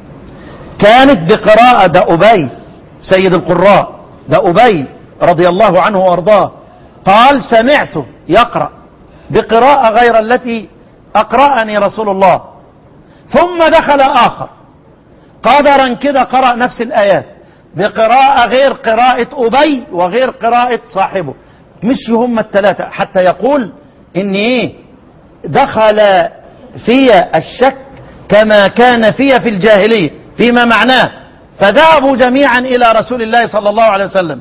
كانت بقراءة ده أبي سيد القراء ده أبي رضي الله عنه وأرضاه قال سمعته يقرأ بقراءة غير التي أقرأني رسول الله ثم دخل آخر قدرا كده قرأ نفس الآيات بقراءة غير قراءة أبي وغير قراءة صاحبه مش هم الثلاثة حتى يقول إن إيه دخل في الشك كما كان في في الجاهلية فيما معناه فذهبوا جميعا إلى رسول الله صلى الله عليه وسلم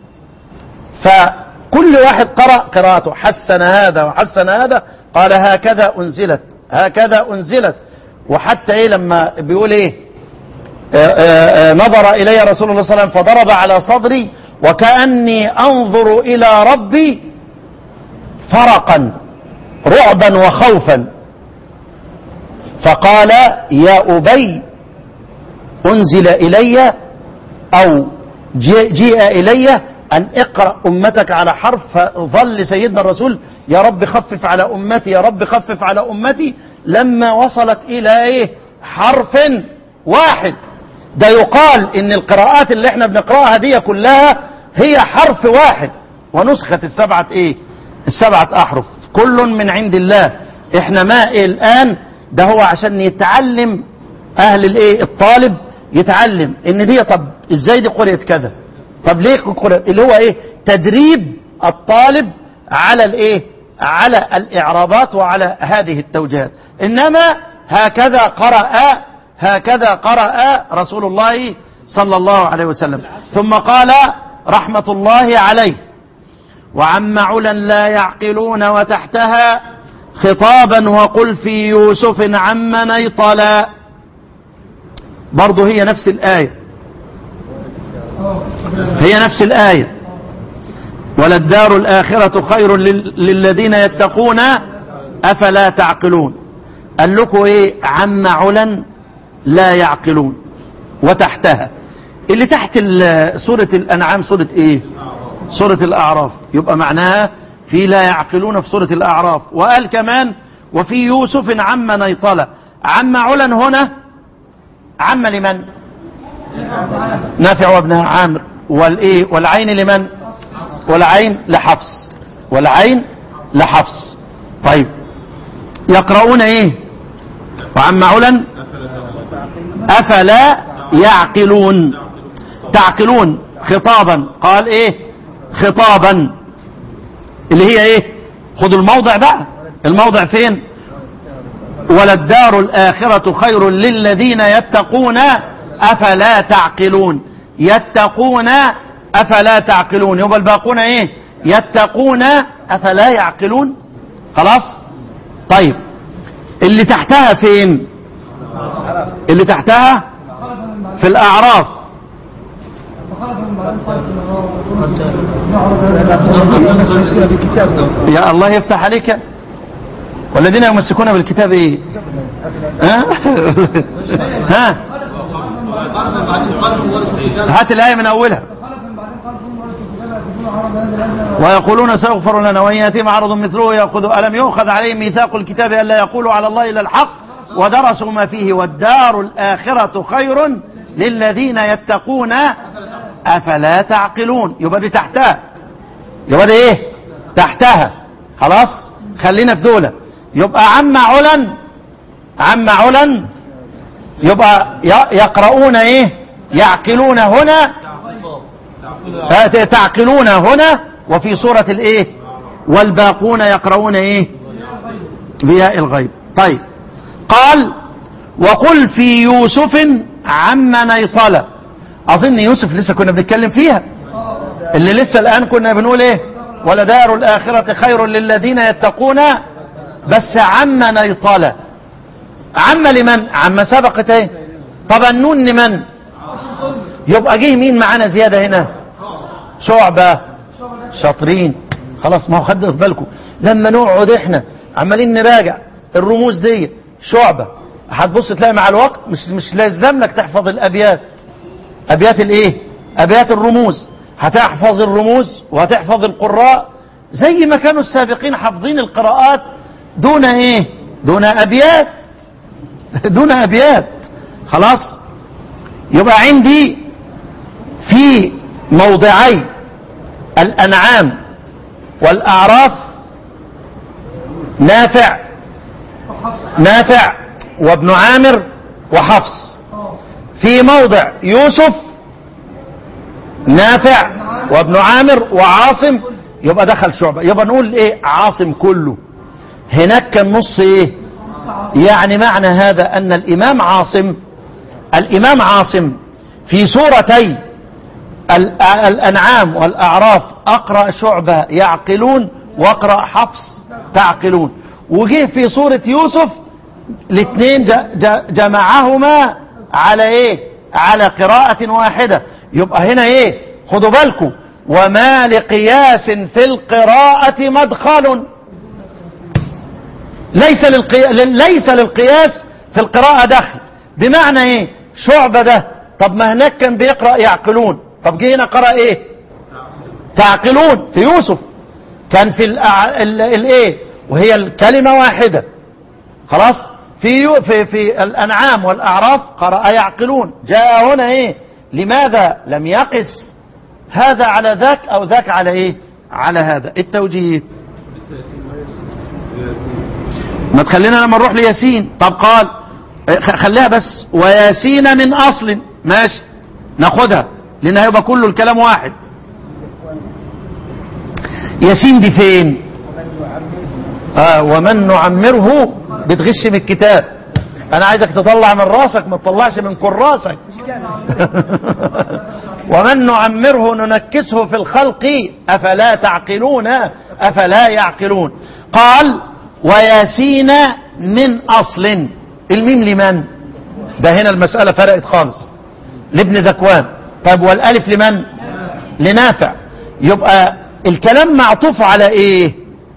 فكل واحد قرأ قراءته حسن هذا وحسن هذا قال هكذا أنزلت هكذا أنزلت وحتى إيه لما بيقول إيه آه، آه، آه، نظر إلي رسول الله صلى الله عليه وسلم فضرب على صدري وكأني أنظر إلى ربي فرقا رعبا وخوفا فقال يا أبي أنزل إلي أو جي- جيء إلي أن اقرأ أمتك على حرف فظل سيدنا الرسول يا رب خفف على أمتي يا رب خفف على أمتي لما وصلت إلى إيه حرف واحد ده يقال إن القراءات اللي احنا بنقرأها دي كلها هي حرف واحد ونسخة السبعة إيه السبعة أحرف كل من عند الله احنا ما إيه الآن ده هو عشان يتعلم اهل الايه الطالب يتعلم ان دي طب ازاي دي قرأت كذا طب ليه قرأت اللي هو ايه تدريب الطالب على الايه على الاعرابات وعلى هذه التوجيهات انما هكذا قرأ هكذا قرأ رسول الله صلى الله عليه وسلم ثم قال رحمة الله عليه وعم علا لا يعقلون وتحتها خطابا وقل في يوسف عم نيطلا برضه هي نفس الآية هي نفس الآية وللدار الآخرة خير لل- للذين يتقون أفلا تعقلون قال لكم إيه عم علا لا يعقلون وتحتها اللي تحت ال- سورة الأنعام سورة إيه سورة الأعراف يبقى معناها في لا يعقلون في سورة الأعراف وقال كمان وفي يوسف عم نيطلة عم علا هنا عم لمن نافع وابنها عامر والايه والعين لمن والعين لحفص والعين لحفص طيب يقرؤون ايه وعم علا افلا يعقلون تعقلون خطابا قال ايه خطابا اللي هي ايه خدوا الموضع بقى الموضع فين وللدار الآخرة خير للذين يتقون أفلا تعقلون يتقون أفلا تعقلون يبقى الباقون ايه يتقون أفلا يعقلون خلاص طيب اللي تحتها فين اللي تحتها في الأعراف فخلف من بعدهم خلف يا الله يفتح عليك والذين يمسكون بالكتاب ايه ها ها هات الآية من أولها خلف من بعدهم خلف ورثوا الكتاب يأخذون عرض هذا الأدنى ويقولون سيغفر لنا وإن يأتيهم عرض مثله يأخذ ألم يؤخذ عليهم ميثاق الكتاب ألا يقولوا على الله إلا الحق ودرسوا ما فيه والدار الآخرة خير للذين يتقون أفلا تعقلون يبقى دي تحتها يبقى دي إيه تحتها خلاص خلينا في دولة يبقى عم علا عم علا يبقى ي- يقرؤون إيه يعقلون هنا آه، تعقلون هنا وفي سورة الايه والباقون يقرؤون ايه بياء الغيب طيب قال وقل في يوسف عم نيطلة اظن يوسف لسه كنا بنتكلم فيها اللي لسه الان كنا بنقول ايه ولدار الاخرة خير للذين يتقون بس عم نيطلة عم لمن عم سبقت ايه طب النون لمن يبقى جه مين معانا زيادة هنا شعبة شاطرين خلاص ما هو خدوا في بالكم لما نقعد احنا عمالين نراجع الرموز دي شعبة هتبص تلاقي مع الوقت مش مش لازم لك تحفظ الابيات ابيات الايه ابيات الرموز هتحفظ الرموز وهتحفظ القراء زي ما كانوا السابقين حافظين القراءات دون ايه دون ابيات دون ابيات خلاص يبقى عندي في موضعي الأنعام والأعراف نافع نافع وابن عامر وحفص في موضع يوسف نافع وابن عامر وعاصم يبقى دخل شعبة يبقى نقول ايه عاصم كله هناك كان نص ايه يعني معنى هذا ان الامام عاصم الامام عاصم في سورتي ال- الأنعام والأعراف أقرأ شعبة يعقلون وأقرأ حفص تعقلون وجه في سورة يوسف الاثنين ج- ج- جمعهما على إيه على قراءة واحدة يبقى هنا ايه خدوا بالكم وما لقياس في القراءة مدخل ليس للقي... ليس للقياس في القراءة دخل بمعنى ايه شعبة ده طب ما هناك كان بيقرأ يعقلون طب جه هنا قرأ ايه تعقلون في يوسف كان في الأع... ال... الايه وهي الكلمة واحدة خلاص في يو... في في الانعام والاعراف قرأ يعقلون جاء هنا ايه لماذا لم يقس هذا على ذاك او ذاك على ايه على هذا التوجيه ما تخلينا لما نروح لياسين طب قال خ- خليها بس وياسين من اصل ماشي ناخدها لان هيبقى كله الكلام واحد ياسين دي فين آه ومن نعمره بتغش من الكتاب انا عايزك تطلع من راسك ما تطلعش من كراسك ومن نعمره ننكسه في الخلق افلا تعقلون افلا يعقلون قال وياسين من اصل الميم لمن ده هنا المسألة فرقت خالص لابن ذكوان طيب والالف لمن لنافع يبقى الكلام معطوف على ايه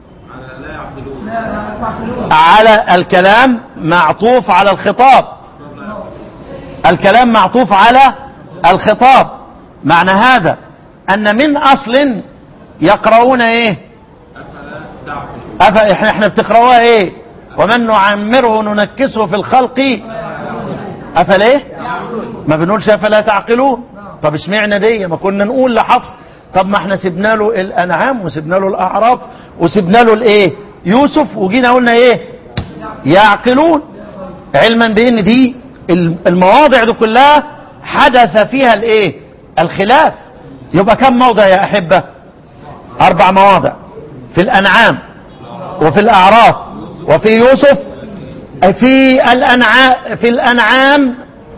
على الكلام معطوف على الخطاب الكلام معطوف على الخطاب معنى هذا ان من اصل يقرؤون ايه أف... احنا احنا بتقرأوها ايه ومن نعمره ننكسه في الخلق افلا ايه ما بنقولش افلا تعقلون طب اشمعنى دي ما كنا نقول لحفص طب ما احنا سيبنا له الانعام وسيبنا له الاعراف وسيبنا له الايه يوسف وجينا قلنا ايه يعقلون علما بان دي المواضع دي كلها حدث فيها الايه الخلاف يبقى كم موضع يا احبه اربع مواضع في الانعام وفي الاعراف وفي يوسف في الانعام في الانعام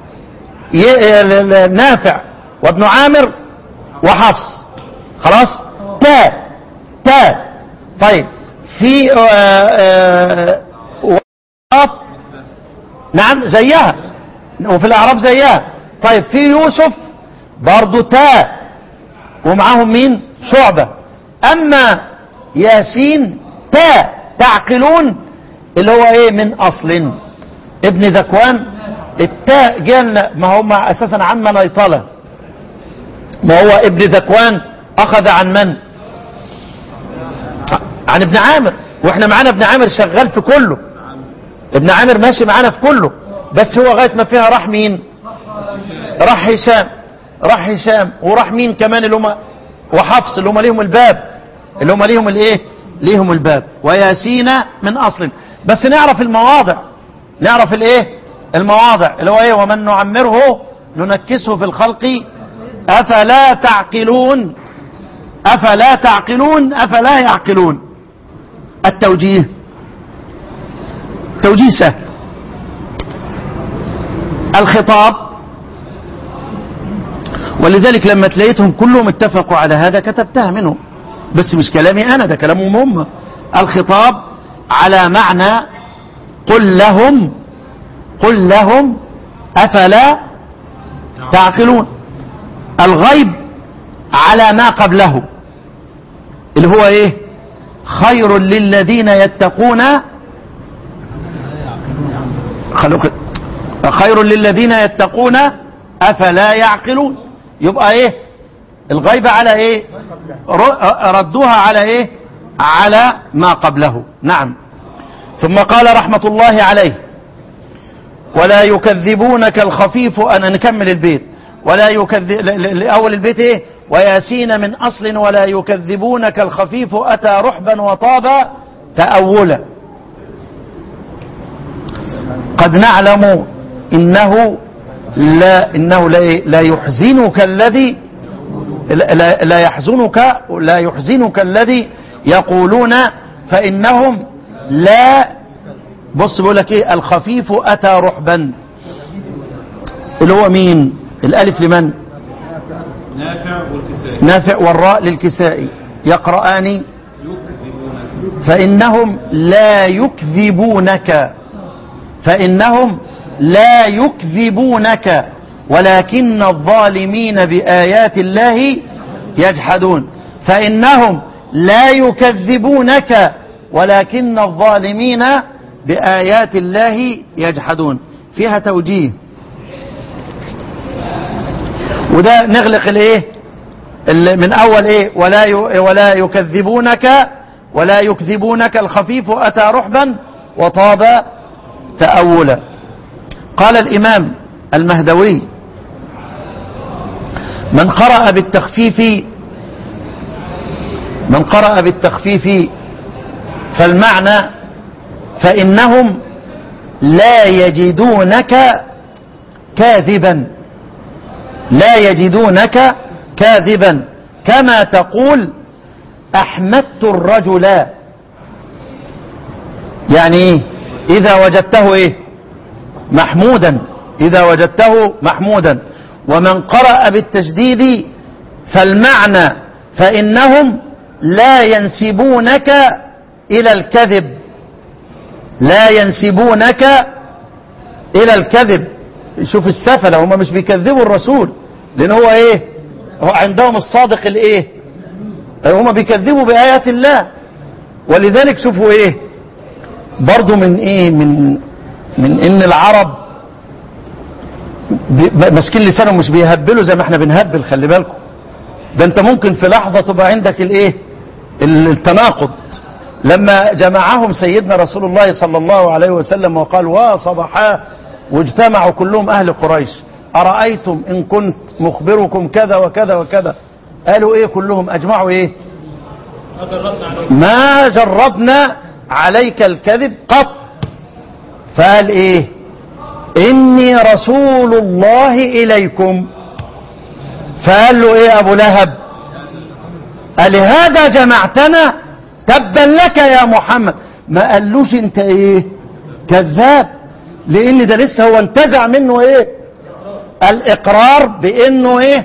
ي- نافع وابن عامر وحفص خلاص تاء تاء طيب في آه، آه، وقف نعم زيها وفي الاعراف زيها طيب في يوسف برضو تاء ومعاهم مين شعبة اما ياسين تاء تعقلون اللي هو ايه من اصل ابن ذكوان التاء جالنا ما هم اساسا عم نيطلة ما هو ابن ذكوان اخذ عن من عن ابن عامر واحنا معانا ابن عامر شغال في كله ابن عامر ماشي معانا في كله بس هو لغايه ما فيها راح مين راح هشام راح هشام وراح مين كمان اللي هم وحفص اللي هم ليهم الباب اللي هم ليهم الايه ليهم الباب وياسين من اصل بس نعرف المواضع نعرف الايه المواضع اللي هو ايه ومن نعمره ننكسه في الخلق افلا تعقلون افلا تعقلون افلا يعقلون التوجيه توجيه سهل الخطاب ولذلك لما تلاقيتهم كلهم اتفقوا على هذا كتبتها منهم بس مش كلامي انا ده كلامهم هم الخطاب على معنى قل لهم قل لهم افلا تعقلون الغيب على ما قبله اللي هو ايه خير للذين يتقون خلوك خير للذين يتقون افلا يعقلون يبقى ايه الغيبة على ايه ر- ردوها على ايه على ما قبله نعم ثم قال رحمة الله عليه ولا يكذبونك الخفيف انا نكمل البيت ولا يكذب اول البيت ايه وياسين من اصل ولا يكذبونك الخفيف اتى رحبا وطاب تأولا قد نعلم انه لا انه لا, لا يحزنك الذي لا, لا يحزنك لا يحزنك الذي يقولون فانهم لا بص بيقول لك ايه الخفيف اتى رحبا اللي هو مين الالف لمن نافع والكسائي نافع والراء للكسائي يقرآن يكذبونك فإنهم لا يكذبونك فإنهم لا يكذبونك ولكن الظالمين بآيات الله يجحدون فإنهم لا يكذبونك ولكن الظالمين بآيات الله يجحدون فيها توجيه وده نغلق الايه اللي من اول ايه ولا ي- ولا يكذبونك ولا يكذبونك الخفيف اتى رحبا وطاب تأولا قال الامام المهدوي من قرأ بالتخفيف من قرأ بالتخفيف فالمعنى فإنهم لا يجدونك كاذبا لا يجدونك كاذبا كما تقول أحمدت الرجل يعني إيه إذا وجدته إيه محمودا إذا وجدته محمودا ومن قرأ بالتشديد فالمعنى فإنهم لا ينسبونك إلى الكذب لا ينسبونك إلى الكذب شوف السفلة هم مش بيكذبوا الرسول لأن هو إيه هو عندهم الصادق الإيه هم بيكذبوا بآيات الله ولذلك شوفوا إيه برضو من إيه من من إن العرب بي- ماسكين لسانهم مش بيهبلوا زي ما احنا بنهبل خلي بالكم ده انت ممكن في لحظة تبقى عندك الايه التناقض لما جمعهم سيدنا رسول الله صلى الله عليه وسلم وقال وصبحا واجتمعوا كلهم اهل قريش ارايتم ان كنت مخبركم كذا وكذا وكذا قالوا ايه كلهم اجمعوا ايه ما جربنا عليك الكذب قط فقال ايه اني رسول الله اليكم فقال له ايه ابو لهب قال هذا جمعتنا تبا لك يا محمد ما قالوش انت ايه كذاب لان ده لسه هو انتزع منه ايه الاقرار بانه ايه